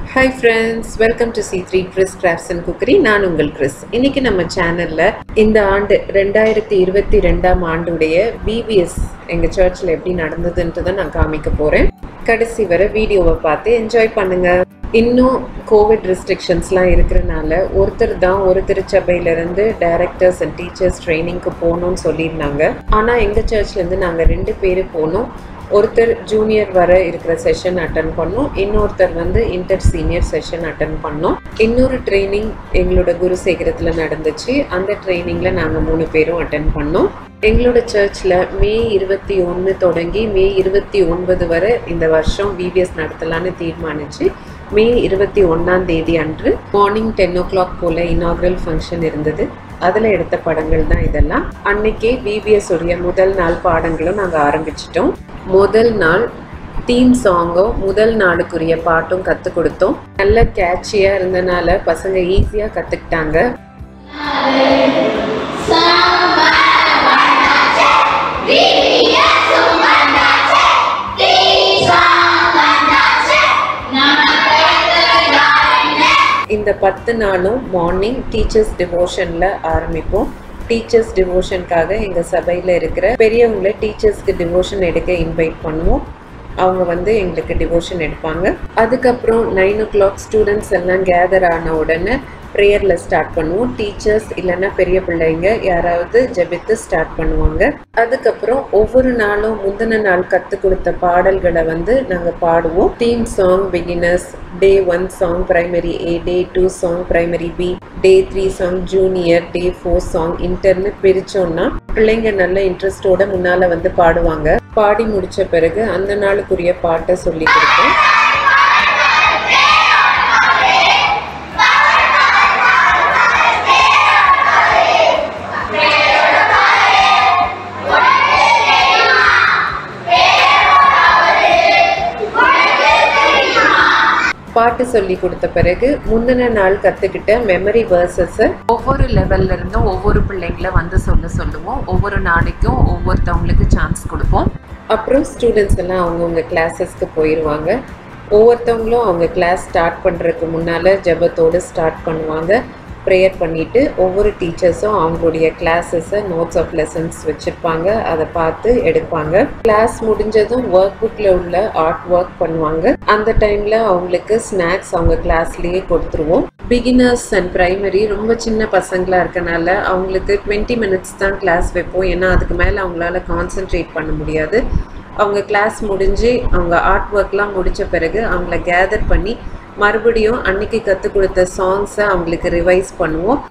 Hi friends welcome to C three Chris crafts and cookery நான் உங்கள் Chris இன்னைக்கு நம்ம சேனலில் இந்த ஆண்டு ரெண்டாயிரத்தி இருபத்தி ரெண்டாம் ஆண்டுடைய பிபிஎஸ் எங்கள் சர்ச்சில் எப்படி நடந்ததுன்றதை நான் காமிக்க போகிறேன் கடைசி வரை வீடியோவை பார்த்து என்ஜாய் பண்ணுங்க இன்னும் கோவிட் ரெஸ்ட்ரிக்ஷன்ஸ்லாம் இருக்கிறனால ஒருத்தர் தான் ஒரு திருச்சபையிலேருந்து டைரக்டர்ஸ் அண்ட் டீச்சர்ஸ் ட்ரைனிங்க்கு போகணும்னு சொல்லியிருந்தாங்க ஆனால் எங்கள் சர்ச்லேருந்து நாங்கள் ரெண்டு பேர் போனோம் ஒருத்தர் ஜூனியர் வர இருக்கிற செஷன் அட்டன் பண்ணோம் இன்னொருத்தர் வந்து இன்டர் சீனியர் செஷன் அட்டன் பண்ணோம் இன்னொரு ட்ரைனிங் எங்களோட குருசேகரத்தில் நடந்துச்சு அந்த ட்ரைனிங்கில் நாங்கள் மூணு பேரும் அட்டன் பண்ணோம் எங்களோட சர்ச்சில் மே இருபத்தி ஒன்று தொடங்கி மே இருபத்தி ஒன்பது வரை இந்த வருஷம் பிபிஎஸ் நடத்தலான்னு தீர்மானிச்சு மே இருபத்தி ஒன்றாம் தேதி அன்று மார்னிங் டென் ஓ கிளாக் போல் இனாக்ரல் ஃபங்க்ஷன் இருந்தது அதில் எடுத்த படங்கள் தான் இதெல்லாம் அன்னைக்கே பிபிஎஸ் உடைய முதல் நாள் பாடங்களும் நாங்கள் ஆரம்பிச்சிட்டோம் முதல் நாள் தீம் சாங்கும் முதல் நாளுக்குரிய பாட்டும் கற்றுக் கொடுத்தோம் நல்ல கேட்சியாக இருந்தனால பசங்க ஈஸியாக கற்றுக்கிட்டாங்க இந்த பத்து நாளும் மார்னிங் டீச்சர்ஸ் டிவோஷனில் ஆரம்பிப்போம் டீச்சர்ஸ் டிவோஷனுக்காக எங்கள் சபையில் இருக்கிற பெரியவங்களை டீச்சர்ஸ்க்கு டிவோஷன் எடுக்க இன்வைட் பண்ணுவோம் அவங்க வந்து எங்களுக்கு டிவோஷன் எடுப்பாங்க அதுக்கப்புறம் நைன் ஓ கிளாக் ஸ்டூடெண்ட்ஸ் எல்லாம் கேதர் ஆன உடனே ப்ரேயரில் ஸ்டார்ட் பண்ணுவோம் டீச்சர்ஸ் இல்லைன்னா பெரிய பிள்ளைங்க யாராவது ஜெபித்து ஸ்டார்ட் பண்ணுவாங்க அதுக்கப்புறம் ஒவ்வொரு நாளும் முந்தின நாள் கற்றுக் கொடுத்த பாடல்களை வந்து நாங்கள் பாடுவோம் theme song beginners day one song primary A day two song primary B day three song junior day four song இன்டர்னு பிரித்தோன்னா பிள்ளைங்க நல்ல இன்ட்ரெஸ்டோட முன்னால் வந்து பாடுவாங்க பாடி முடிச்ச பிறகு அந்த நாளுக்குரிய பாட்டை சொல்லி கொடுப்போம் பாட்டு சொல்லி கொடுத்த பிறகு முந்தின நாள் கற்றுக்கிட்ட மெமரி வேர்சஸை ஒவ்வொரு லெவல்ல இருந்தும் ஒவ்வொரு பிள்ளைங்களை வந்து சொல்ல சொல்லுவோம் ஒவ்வொரு நாளைக்கும் ஒவ்வொருத்தவங்களுக்கு சான்ஸ் கொடுப்போம் அப்புறம் ஸ்டூடெண்ட்ஸ் எல்லாம் அவங்கவுங்க கிளாஸஸ்க்கு போயிடுவாங்க ஒவ்வொருத்தவங்களும் அவங்க கிளாஸ் ஸ்டார்ட் பண்ணுறதுக்கு முன்னால் ஜபத்தோடு ஸ்டார்ட் பண்ணுவாங்க ப்ரேயர் பண்ணிவிட்டு ஒவ்வொரு டீச்சர்ஸும் அவங்களுடைய கிளாஸஸை நோட்ஸ் ஆஃப் லெசன்ஸ் வச்சுருப்பாங்க அதை பார்த்து எடுப்பாங்க கிளாஸ் முடிஞ்சதும் ஒர்க் புக்கில் உள்ள ஆர்ட் ஒர்க் பண்ணுவாங்க அந்த டைமில் அவங்களுக்கு ஸ்நாக்ஸ் அவங்க கிளாஸ்லேயே கொடுத்துருவோம் பிகினர்ஸ் அண்ட் ப்ரைமரி ரொம்ப சின்ன பசங்களாக இருக்கனால அவங்களுக்கு டுவெண்ட்டி மினிட்ஸ் தான் கிளாஸ் வைப்போம் ஏன்னா அதுக்கு மேலே அவங்களால கான்சென்ட்ரேட் பண்ண முடியாது அவங்க கிளாஸ் முடிஞ்சு அவங்க ஆர்ட் ஒர்க்லாம் முடித்த பிறகு அவங்கள கேதர் பண்ணி மறுபடியும் அன்னைக்கு கற்றுக் கொடுத்த சாங்ஸை அவங்களுக்கு ரிவைஸ் பண்ணுவோம்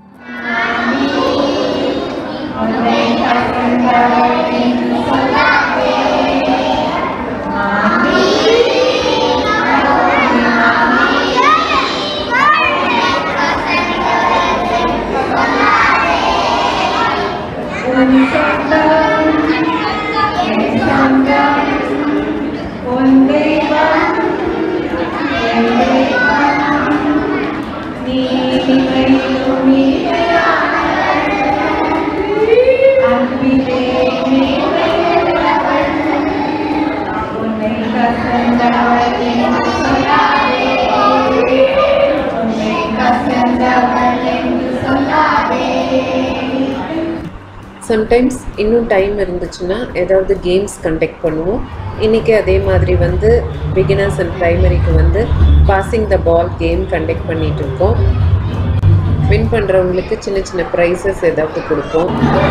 சம்டைம்ஸ் இன்னும் டைம் இருந்துச்சுன்னா ஏதாவது கேம்ஸ் கண்டக்ட் பண்ணுவோம் இன்றைக்கி அதே மாதிரி வந்து பிகினர்ஸ் அண்ட் ப்ரைமரிக்கு வந்து passing the ball game conduct பண்ணிகிட்டு இருக்கோம் வின் பண்ணுறவங்களுக்கு சின்ன சின்ன ப்ரைஸஸ் ஏதாவது கொடுப்போம்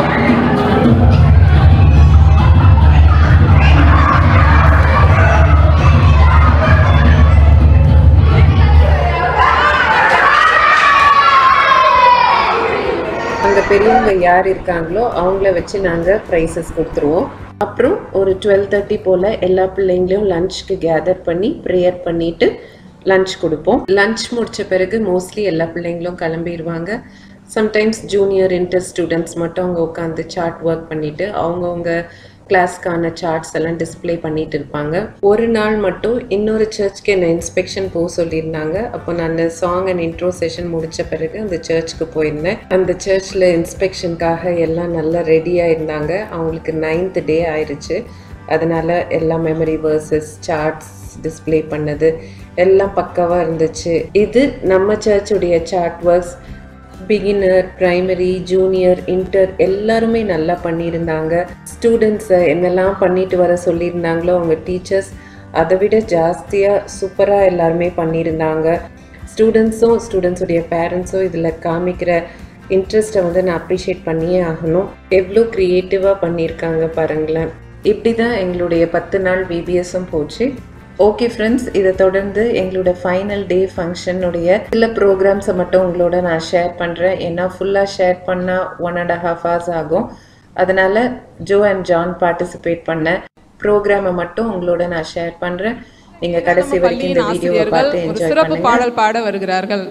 அங்கே பெரியவங்க யார் இருக்காங்களோ அவங்கள வச்சு நாங்கள் ப்ரைஸஸ் கொடுத்துருவோம் அப்புறம் ஒரு டுவெல் தேர்ட்டி போல் எல்லா பிள்ளைங்களையும் லஞ்சுக்கு கேதர் பண்ணி ப்ரேயர் பண்ணிவிட்டு லஞ்ச் கொடுப்போம் லஞ்ச் முடித்த பிறகு மோஸ்ட்லி எல்லா பிள்ளைங்களும் கிளம்பிடுவாங்க சம்டைம்ஸ் ஜூனியர் இன்டர் ஸ்டூடெண்ட்ஸ் மட்டும் அவங்க உட்காந்து சார்ட் ஒர்க் பண்ணிவிட்டு அவங்கவுங்க கிளாஸ்க்கான சார்ட்ஸ் எல்லாம் டிஸ்பிளே பண்ணிட்டு இருப்பாங்க ஒரு நாள் மட்டும் இன்னொரு சர்ச்சுக்கு என்ன இன்ஸ்பெக்ஷன் போக சொல்லியிருந்தாங்க அப்போ நான் சாங் அண்ட் இன்ட்ரோ செஷன் முடிச்ச பிறகு அந்த சர்ச்சுக்கு போயிருந்தேன் அந்த சர்ச்சில் இன்ஸ்பெக்ஷனுக்காக எல்லாம் நல்லா ரெடியாக இருந்தாங்க அவங்களுக்கு நைன்த் டே ஆயிடுச்சு அதனால எல்லா மெமரி வேர்சஸ் சார்ட்ஸ் டிஸ்ப்ளே பண்ணது எல்லாம் பக்காவாக இருந்துச்சு இது நம்ம சர்ச்சுடைய chart works beginner primary junior inter எல்லாருமே நல்லா பண்ணியிருந்தாங்க ஸ்டூடெண்ட்ஸை என்னெல்லாம் பண்ணிட்டு வர சொல்லியிருந்தாங்களோ அவங்க டீச்சர்ஸ் அதை விட ஜாஸ்தியாக சூப்பராக எல்லாருமே பண்ணியிருந்தாங்க ஸ்டூடெண்ட்ஸும் ஸ்டூடெண்ட்ஸுடைய பேரண்ட்ஸும் இதில் காமிக்கிற இன்ட்ரெஸ்ட்டை வந்து நான் அப்ரிஷியேட் பண்ணியே ஆகணும் எவ்வளோ க்ரியேட்டிவாக பண்ணியிருக்காங்க பாருங்களேன் இப்படி தான் எங்களுடைய பத்து நாள் விபிஎஸும் போச்சு ஓகே ஃப்ரெண்ட்ஸ் இதை தொடர்ந்து எங்களோட ஃபைனல் டே ஃபங்க்ஷனுடைய சில ப்ரோக்ராம்ஸை மட்டும் உங்களோட நான் ஷேர் பண்ணுறேன் ஏன்னா ஃபுல்லாக ஷேர் பண்ணால் ஒன் அண்ட் ஹாஃப் ஹவர்ஸ் ஆகும் அதனால் ஜோ அண்ட் ஜான் பார்ட்டிசிபேட் பண்ண ப்ரோக்ராமை மட்டும் உங்களோட நான் ஷேர் பண்ணுறேன் நீங்கள் கடைசி வரைக்கும் இந்த பள்ளியின் வீடியோவை ஆசிரியர்கள் பார்த்து ஒரு என்ஜாய் சிறப்பு பண்ணுங்க பாடல் பாட வருகிறார்கள்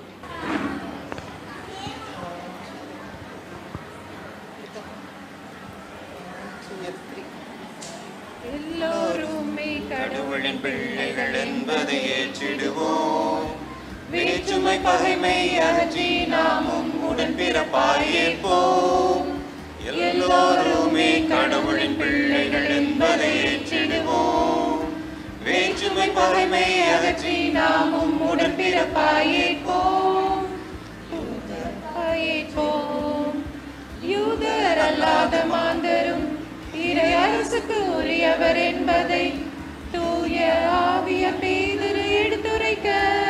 எல்லோருமே கடவுளின் பிள்ளைகள் என்பதை ஏற்றிடுவோம் வேற்றுமை பகைமை அகற்றி நாமும் உடன் பிறப்பாயேற்போம் எல்லோருமே கடவுளின் பிள்ளைகள் என்பதை ஏற்றிடுவோம் வேற்றுமை பகைமை அகற்றி நாமும் உடன் பிறப்பாயேற்போம் ஆயேற்போம். யூதர் அல்லாத மாந்தரும் இறை அரசுக்கு உரியவர் என்பதை தூய ஆவிய பேதுரு எடுத்துரைக்க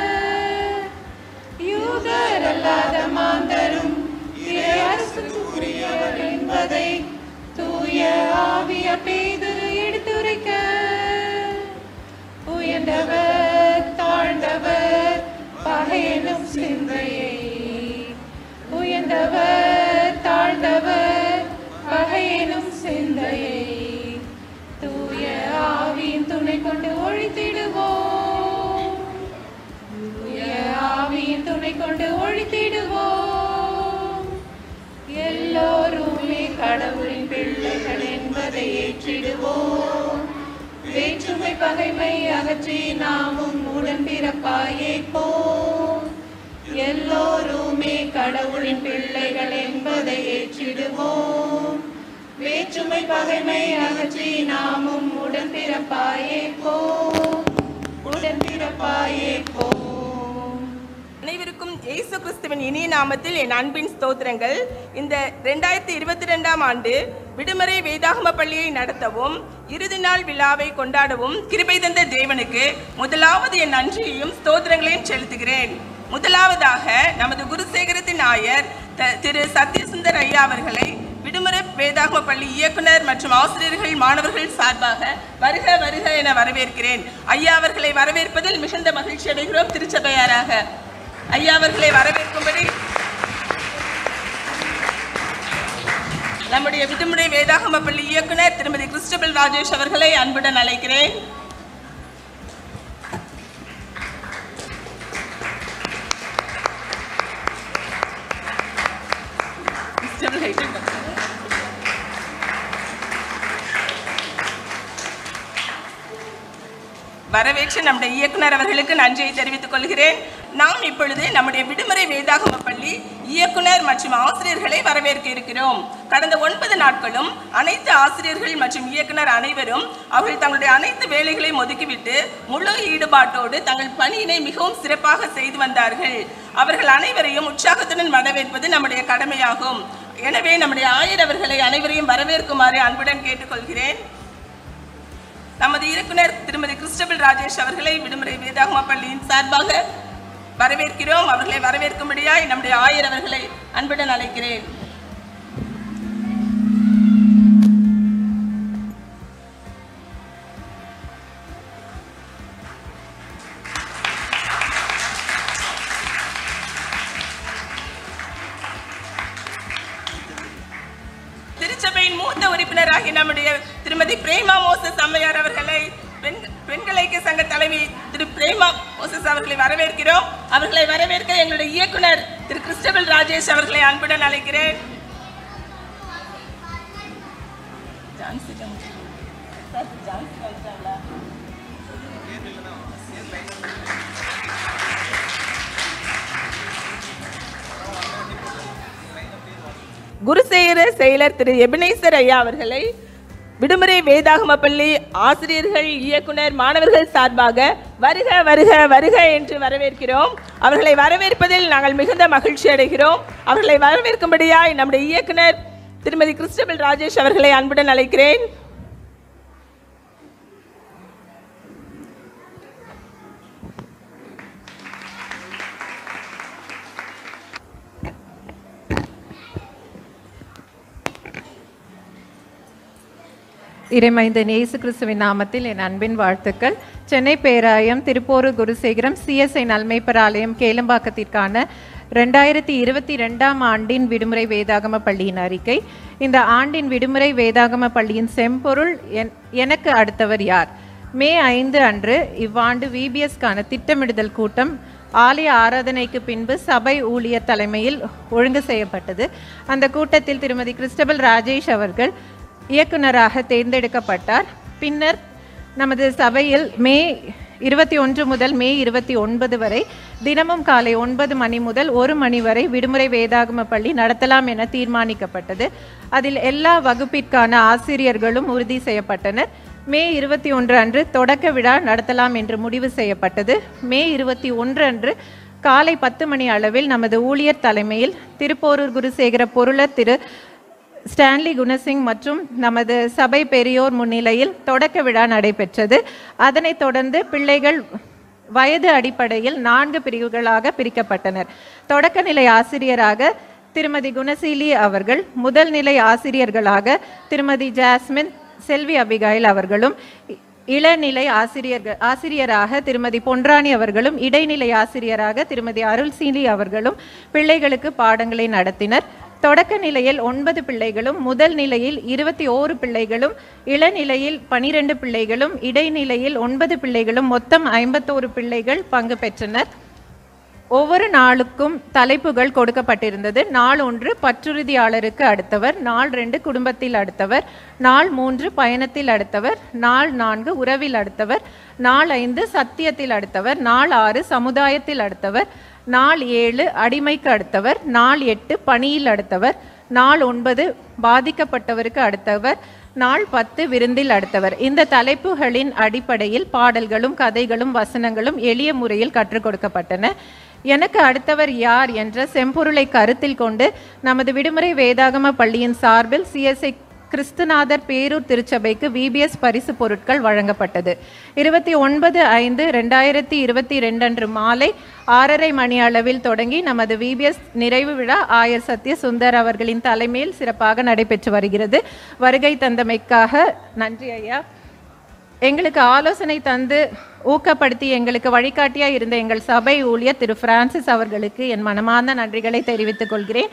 யூதர் அல்லாத மாந்தரும் இறை அரசுக்கு உரியவர் என்பதை தூய ஆவிய பேதுரு எடுத்துரைக்க உயர்ந்தவர் தாழ்ந்தவர் பகையனும் சிந்தையை உயர்ந்தவர் தாழ்ந்தவர் பகையனும் சிந்தையை தூய ஆவியின் துணை கொண்டு ஒழித்திடுவோம் தூய ஆவியின் துணை கொண்டு ஒழித்திடுவோம் எல்லோருமே கடவுளின் பிள்ளைகள் என்பதை ஏற்றிடுவோம் வேற்றுமை பகைமை அகற்றி நாமும் உடன் பிறப்பாயேற்போம் எல்லோருமே கடவுளின் பிள்ளைகள் என்பதை ஏற்றிடுவோம் வேற்றுமை பகைமை அகற்றி நாமும் உடன் பிறப்பாயேற்போம் உடன் பிறப்பாயேற்போம் அனைவருக்கும் இயேசு கிறிஸ்துவின் இனிய நாமத்தில் என் அன்பின் ஸ்தோத்திரங்கள் இந்த ரெண்டாயிரத்தி இருபத்தி ரெண்டாம் ஆண்டு விடுமுறை வேதாகம பள்ளியை நடத்தவும் இறுதி நாள் விழாவை கொண்டாடவும் கிருபை தந்த தேவனுக்கு முதலாவது என் நன்றியையும் ஸ்தோத்திரங்களையும் செலுத்துகிறேன் முதலாவதாக நமது குருசேகரத்தின் ஆயர் த- திரு சத்யசுந்தர் ஐயா அவர்களை விடுமுறை வேதாகம பள்ளி இயக்குனர் மற்றும் ஆசிரியர்கள் மாணவர்கள் சார்பாக வருக வருக என வரவேற்கிறேன் ஐயா அவர்களை வரவேற்பதில் மிகுந்த மகிழ்ச்சி அடைகிறோம் திருச்சபையாராக ஐயா அவர்களை வரவேற்கும்படி நம்முடைய விடுமுறை வேதாகம பள்ளி இயக்குனர் திருமதி கிறிஸ்டபல் ராஜேஷ் அவர்களை அன்புடன் அழைக்கிறேன் கிறிஸ்டபல் ஹைட்டன் வரவேற்று நம்முடைய இயக்குனர் அவர்களுக்கு நன்றியை தெரிவித்துக் கொள்கிறேன் நாம் இப்பொழுது நம்முடைய விடுமுறை வேதாகம பள்ளி இயக்குனர் மற்றும் ஆசிரியர்களை வரவேற்க இருக்கிறோம் கடந்த ஒன்பது நாட்களும் அனைத்து ஆசிரியர்கள் மற்றும் இயக்குனர் அனைவரும் அவர்கள் தங்களுடைய அனைத்து வேலைகளையும் ஒதுக்கிவிட்டு முழு ஈடுபாட்டோடு தங்கள் பணியினை மிகவும் சிறப்பாக செய்து வந்தார்கள் அவர்கள் அனைவரையும் உற்சாகத்துடன் வரவேற்பது நம்முடைய கடமையாகும் எனவே நம்முடைய ஆயர் அவர்களை அனைவரையும் வரவேற்குமாறு அன்புடன் கேட்டுக்கொள்கிறேன் நமது இயக்குனர் திருமதி கிறிஸ்டபல் ராஜேஷ் அவர்களை விடுமுறை வேதாகம பள்ளியின் சார்பாக வரவேற்கிறோம் அவர்களை வரவேற்கும்படியாய் நம்முடைய ஆயர் அவர்களை அன்புடன் அழைக்கிறேன் திருச்சபையின் மூத்த உறுப்பினராகிய நம்முடைய திருமதி பிரேமா மோசஸ் அம்மையார் அவர்களை பெண் பெண்கள் ஐக்கிய சங்க தலைவி திரு பிரேமா மோசஸ் அவர்களை வரவேற்கிறோம் அவர்களை வரவேற்க எங்களுடைய இயக்குனர் திரு கிறிஸ்டபல் ராஜேஷ் அவர்களை அன்புடன் அழைக்கிறேன் ஜான்சி ஜான்சி. சார், ஜான்சி வந்துட்டாங்களா? குருசேகர செயலர் திரு எபினேசர் ஐயா அவர்களை விடுமுறை வேதாகம பள்ளி ஆசிரியர்கள் இயக்குனர் மாணவர்கள் சார்பாக வருக வருக வருக என்று வரவேற்கிறோம் அவர்களை வரவேற்பதில் நாங்கள் மிகுந்த மகிழ்ச்சி அடைகிறோம் அவர்களை வரவேற்கும்படியாய் நம்முடைய இயக்குனர் திருமதி கிறிஸ்டபல் ராஜேஷ் அவர்களை அன்புடன் அழைக்கிறேன் இறைமைந்தன் இயேசு கிறிஸ்துவின் நாமத்தில் என் அன்பின் வாழ்த்துக்கள் சென்னை பேராயம் திருப்போரூர் குருசேகரம் சிஎஸ்ஐ நல்மைப்பர் ஆலயம் கேளம்பாக்கத்திற்கான ரெண்டாயிரத்தி இருபத்தி ரெண்டாம் ஆண்டின் விடுமுறை வேதாகம பள்ளியின் அறிக்கை இந்த ஆண்டின் விடுமுறை வேதாகம பள்ளியின் செம்பொருள் என் எனக்கு அடுத்தவர் யார் மே ஐந்து அன்று இவ்வாண்டு விபிஎஸ்க்கான திட்டமிடுதல் கூட்டம் ஆலய ஆராதனைக்கு பின்பு சபை ஊழியர் தலைமையில் ஒழுங்கு செய்யப்பட்டது அந்த கூட்டத்தில் திருமதி கிறிஸ்டபல் ராஜேஷ் அவர்கள் இயக்குனராக தேர்ந்தெடுக்கப்பட்டார் பின்னர் நமது சபையில் மே இருபத்தி ஒன்று முதல் மே இருபத்தி ஒன்பது வரை தினமும் காலை ஒன்பது மணி முதல் ஒரு மணி வரை விடுமுறை வேதாகம பள்ளி நடத்தலாம் என தீர்மானிக்கப்பட்டது அதில் எல்லா வகுப்பிற்கான ஆசிரியர்களும் உறுதி செய்யப்பட்டனர் மே இருபத்தி ஒன்று அன்று தொடக்க விழா நடத்தலாம் என்று முடிவு செய்யப்பட்டது மே இருபத்தி ஒன்று அன்று காலை பத்து மணி அளவில் நமது ஊழியர் தலைமையில் திருப்போரூர் குருசேகர பொருளர் திரு ஸ்டான்லி குணசிங் மற்றும் நமது சபை பெரியோர் முன்னிலையில் தொடக்க விழா நடைபெற்றது அதனைத் தொடர்ந்து பிள்ளைகள் வயது அடிப்படையில் நான்கு பிரிவுகளாக பிரிக்கப்பட்டனர் தொடக்கநிலை ஆசிரியராக திருமதி குணசீலி அவர்கள் முதல் நிலை ஆசிரியர்களாக திருமதி ஜாஸ்மின் செல்வி அபிகாயில் அவர்களும் இ- இளநிலை ஆசிரியர்கள் ஆசிரியராக திருமதி பொன்ராணி அவர்களும் இடைநிலை ஆசிரியராக திருமதி அருள்சீலி அவர்களும் பிள்ளைகளுக்கு பாடங்களை நடத்தினர் தொடக்க நிலையில் ஒன்பது பிள்ளைகளும் முதல் நிலையில் இருபத்தி ஓரு பிள்ளைகளும் இளநிலையில் பனிரெண்டு பிள்ளைகளும் இடைநிலையில் ஒன்பது பிள்ளைகளும் மொத்தம் ஐம்பத்தோரு பிள்ளைகள் பங்கு பெற்றனர் ஒவ்வொரு நாளுக்கும் தலைப்புகள் கொடுக்கப்பட்டிருந்தது நாள் ஒன்று பற்றுறுதியாளருக்கு அடுத்தவர் நாள் ரெண்டு குடும்பத்தில் அடுத்தவர் நாள் மூன்று பயணத்தில் அடுத்தவர் நாள் நான்கு உறவில் அடுத்தவர் நாள் ஐந்து சத்தியத்தில் அடுத்தவர் நாள் ஆறு சமுதாயத்தில் அடுத்தவர் நாள் ஏழு அடிமைக்கு அடுத்தவர் நாள் எட்டு பணியில் அடுத்தவர் நாள் ஒன்பது பாதிக்கப்பட்டவருக்கு அடுத்தவர் நாள் பத்து விருந்தில் அடுத்தவர் இந்த தலைப்புகளின் அடிப்படையில் பாடல்களும் கதைகளும் வசனங்களும் எளிய முறையில் கற்றுக் கொடுக்கப்பட்டன எனக்கு அடுத்தவர் யார் என்ற செம்பொருளை கருத்தில் கொண்டு நமது விடுமுறை வேதாகம பள்ளியின் சார்பில் சிஎஸ்ஐ கிறிஸ்துநாதர் பேரூர் திருச்சபைக்கு விபிஎஸ் பரிசு பொருட்கள் வழங்கப்பட்டது இருபத்தி ஒன்பது ஐந்து ரெண்டாயிரத்தி இருபத்தி ரெண்டன்று மாலை ஆறரை மணி அளவில் தொடங்கி நமது விபிஎஸ் நிறைவு விழா ஆயர் சத்ய சுந்தர் அவர்களின் தலைமையில் சிறப்பாக நடைபெற்று வருகிறது வருகை தந்தமைக்காக நன்றி ஐயா எங்களுக்கு ஆலோசனை தந்து ஊக்கப்படுத்தி எங்களுக்கு வழிகாட்டியா இருந்த எங்கள் சபை ஊழியர் திரு பிரான்சிஸ் அவர்களுக்கு என் மனமார்ந்த நன்றிகளை தெரிவித்துக் கொள்கிறேன்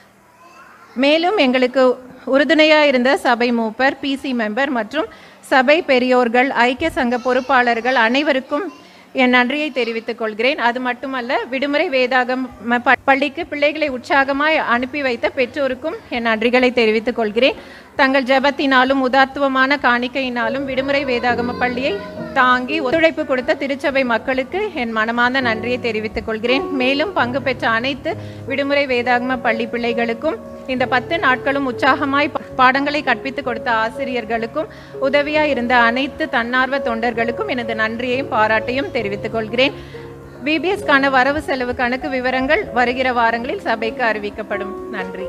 மேலும் எங்களுக்கு உறுதுணையா இருந்த சபை மூப்பர் பிசி மெம்பர் மற்றும் சபை பெரியோர்கள் ஐக்கிய சங்க பொறுப்பாளர்கள் அனைவருக்கும் என் நன்றியை தெரிவித்துக் கொள்கிறேன் அது மட்டுமல்ல விடுமுறை வேதாகம ப- பள்ளிக்கு பிள்ளைகளை உற்சாகமாய் அனுப்பி வைத்த பெற்றோருக்கும் என் நன்றிகளை தெரிவித்துக் கொள்கிறேன் தங்கள் ஜெபத்தினாலும் உதார்த்துவமான காணிக்கையினாலும் விடுமுறை வேதாகம பள்ளியை தாங்கி ஒத்துழைப்பு கொடுத்த திருச்சபை மக்களுக்கு என் மனமார்ந்த நன்றியை தெரிவித்துக் கொள்கிறேன் மேலும் பங்கு பெற்ற அனைத்து விடுமுறை வேதாகம பள்ளி பிள்ளைகளுக்கும் இந்த பத்து நாட்களும் உற்சாகமாய் பா- பாடங்களை கற்பித்துக் கொடுத்த ஆசிரியர்களுக்கும் உதவியா இருந்த அனைத்து தன்னார்வ தொண்டர்களுக்கும் எனது நன்றியையும் பாராட்டையும் தெரிவித்துக் கொள்கிறேன் விபிஎஸ்க்கான வரவு செலவு கணக்கு விவரங்கள் வருகிற வாரங்களில் சபைக்கு அறிவிக்கப்படும் நன்றி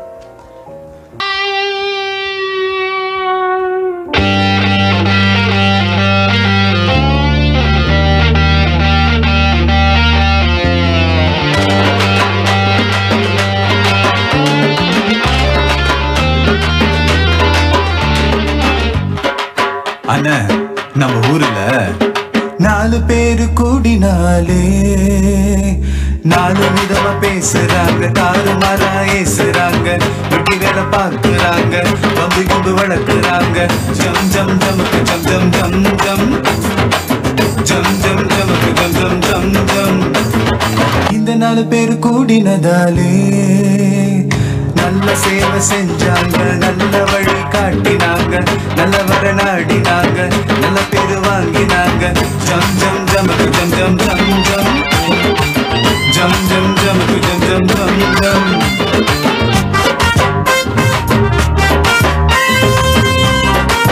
அண்ணா நம்ம ஊர்ல நாலு பேரு கூடினாலே நாலு விதமா பேசுறாங்க தாறுமாறா ஏசுறாங்க வெட்டிகளை பார்க்கறாங்க வந்து குண்டு வளர்க்குறாங்க ஜம் ஜம் ஜமக்கு ஜம் ஜம் ஜம் ஜம் ஜம் ஜம் ஜமக்கு ஜம் ஜம் ஜம் ஜம் இந்த நாலு பேர் கூடினதாலே நல்ல சேவை செஞ்சாங்க நல்ல வழி காட்டினாங்க நல்ல வர நாடினாங்க நல்ல பேரு வாங்கினாங்க ஜம் ஜம் ஜமக்கு ஜம் ஜம் ஜம் ஜம் ஜம் ஜம் ஜமக்கு ஜம் ஜம் ஜம் ஜம்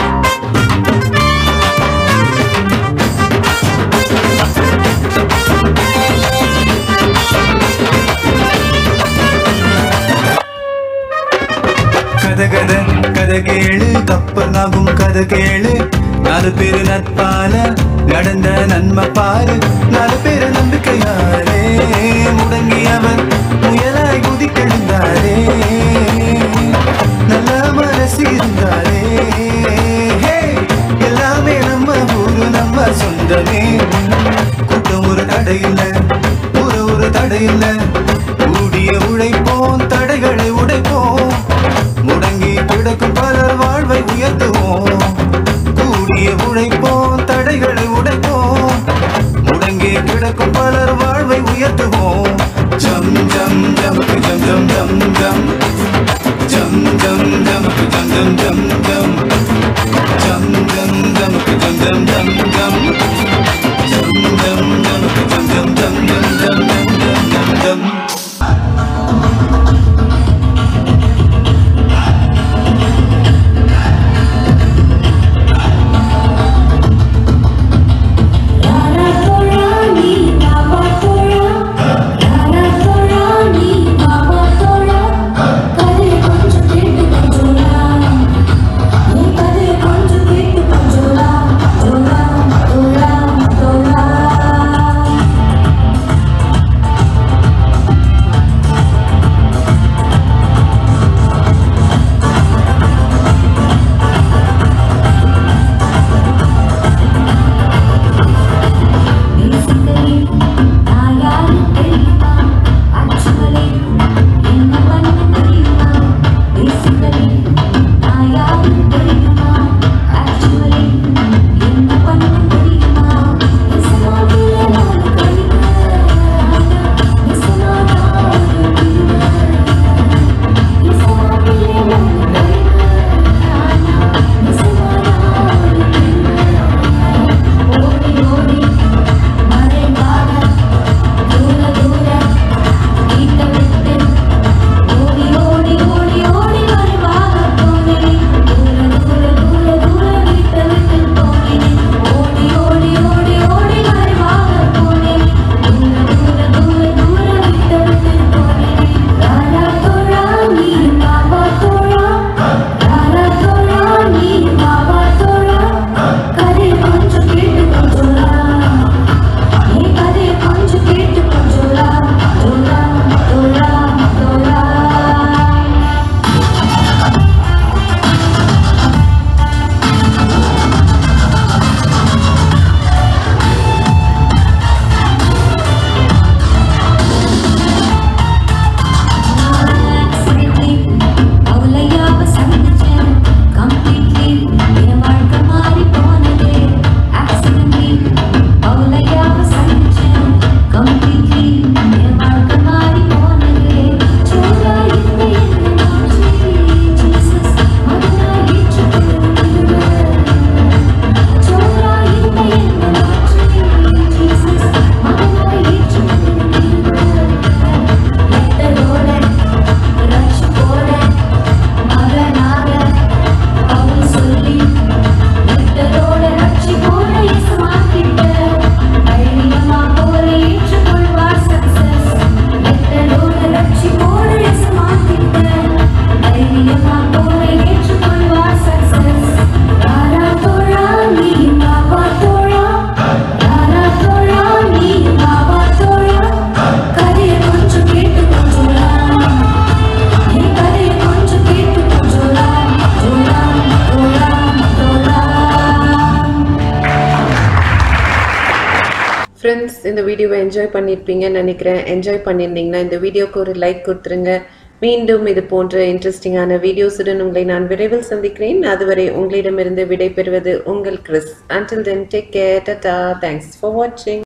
கதை கேளு நாலு பேரு நட்பால நடந்த நன்மை பாரு நாலு பேரு நம்பிக்கையாலே முடங்கி அவர் முயலாய் குதிக்கெழுந்தாரே நல்ல மனசு இருந்தாரே ஹே, எல்லாமே நம்ம ஊரு நம்ம சொந்தமே கூட்டம் ஒரு தடையில்ல ஒரு ஒரு தடையில்ல கூடிய உழைப்போம் தடைகளை உடைப்போம் முடங்கி கிடக்கும் பலர் வாழ்வை உயர்த்துவோம் கூடிய உழைப்போம் தடைகளை உடைப்போம் முடங்கி கிடக்கும் பலர் வாழ்வை உயர்த்துவோம் ஜம் ஜம் ஜமக்கு ஜம் ஜம் ஜம் ஜம் ஜம் ஜம் ஜமக்கு ஜம் ஜம் ஜம் ஜம் ஜம் ஜம் ஜமக்கு ஜம் ஜம் ஜம் ஜம் ஜம் ஜம் ஜமக்கு ஜம் ஜம் ஜம் ஜம் ஜம் ஜம் ஜம் ஜம் ஜம் Rara Tora ni Baba Tora Rara Tora ni Baba Tora கதை கொஞ்சம் கேட்டு கொஞ்சோலா நீ கதை கொஞ்சம் கேட்டு கொஞ்சோலா தோலா தோலா தோலா Basically, நான் யாரு தெரியுமா? Actually, என்ன பண்ண தெரியுமா? Basically, நான் யாரு தெரியுமா? Actually, என்ன பண்ண தெரியுமா? நிசமாவிலே நான் கவிஞர். நிசமாவா ஒரு வீரர். நிசமாவிலே நான் கவிஞர். நிசமாவா ஒரு வீரர். ஓடி ஓடி மறைவாக தூர தூர வீட்டை விட்டு ஓடி ஓடி ஓடி ஓடி மறைவாக போனேன் தூர தூர தூர தூர வீட்டை விட்டு போனேன் ஓடி ஓடி ஓடி ஓடி மறைவாக போனேன் தூர தூர தூர தூர வீட்டை விட்டு போனேன் ராரா தோரா நீ பாபா தோரா ராரா தோரா நீ பாபா தோரா கதை கொஞ்சம் கேட்டு கொஞ்சோலா நீ கதை கொஞ்சம் கேட்டு கொஞ்சோலா தோலா தோலா தோலா accidentally அவளையாவ சந்திச்சேன் completely என் வாழ்க்கை மாறி போனதே accidentally அவளையாவ சந்திச்சேன் completely என் வாழ்க்கை மாறி போனதே சோதா இந்த என்ன நாச்சி Jesus மகனா ஏற்றுக்கொள்ளுகிறேன் சோதா இந்த என்ன நாச்சி Jesus மகனா ஏற்றுக்கொள்ளுகிறேன் எட்டரோட ரட்சிப்போட மகனாக அவள் சொல்லி எட்டரோட ரட்சிப்போட இயேசுமாக்கிட்ட தைரியமா போற ஏற்றுக்கொள்வார் சக்சஸ் எட்டரோட ரட்சிப்போட இயேசுமாக்கிட்ட தைரியமா போற ஏற்றுக்கொள்வார் சக்சஸ் ராரா தோழா நீ பாபா தோழா ராரா தோழா நீ பாபா தோழா கதையை கொஞ்சம் கேட்டு கொஞ்சோலா நீ கதையை கொஞ்சம் கேட்டு கொஞ்சோலா தோலா தோலா தோலா ஃப்ரெண்ட்ஸ் இந்த வீடியோவை என்ஜாய் பண்ணியிருப்பீங்கன்னு நினைக்கிறேன் என்ஜாய் பண்ணியிருந்தீங்கன்னா இந்த வீடியோக்கு ஒரு லைக் கொடுத்துருங்க மீண்டும் இது போன்ற இன்ட்ரெஸ்டிங்கான வீடியோஸுடன் உங்களை நான் விரைவில் சந்திக்கிறேன் அதுவரை உங்களிடமிருந்து விடை பெறுவது உங்கள் Chris until then take care tata thanks for watching